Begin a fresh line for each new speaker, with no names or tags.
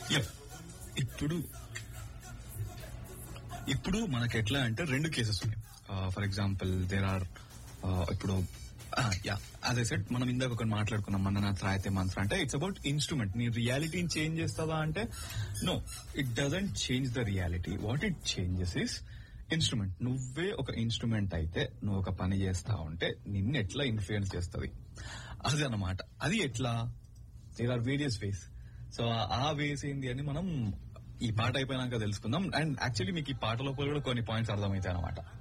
Yep. ఇప్పుడు ఇప్పుడు మనకి ఎట్లా అంటే రెండు కేసెస్ ఉన్నాయి ఫర్ ఎగ్జాంపుల్ దేర్ ఆర్ ఇప్పుడు యా అదే సెట్ మనం ఇందాక ఒకటి మాట్లాడుకున్నాం మందనాథ్ రాయతే మంత్ర అంటే ఇట్స్ అబౌట్ ఇన్స్ట్రుమెంట్ నీ రియాలిటీని చేంజ్ చేస్తావా అంటే no it doesn't change the reality what it changes is instrument నువ్వే ఒక ఇన్స్ట్రుమెంట్ అయితే నువ్వు ఒక పని చేస్తా ఉంటే నిన్ను ఎట్లా ఇన్ఫ్లుయెన్స్ చేస్తుంది అది అన్నమాట అది ఎట్లా there are various ways so ఆ వేస్ ఏంది అని మనం ఈ పాట అయిపోయినాక తెలుసుకుందాం అండ్ యాక్చువల్లీ మీకు ఈ పాట లోపల కూడా కొన్ని పాయింట్స్ అర్థమవుతాయి అనమాట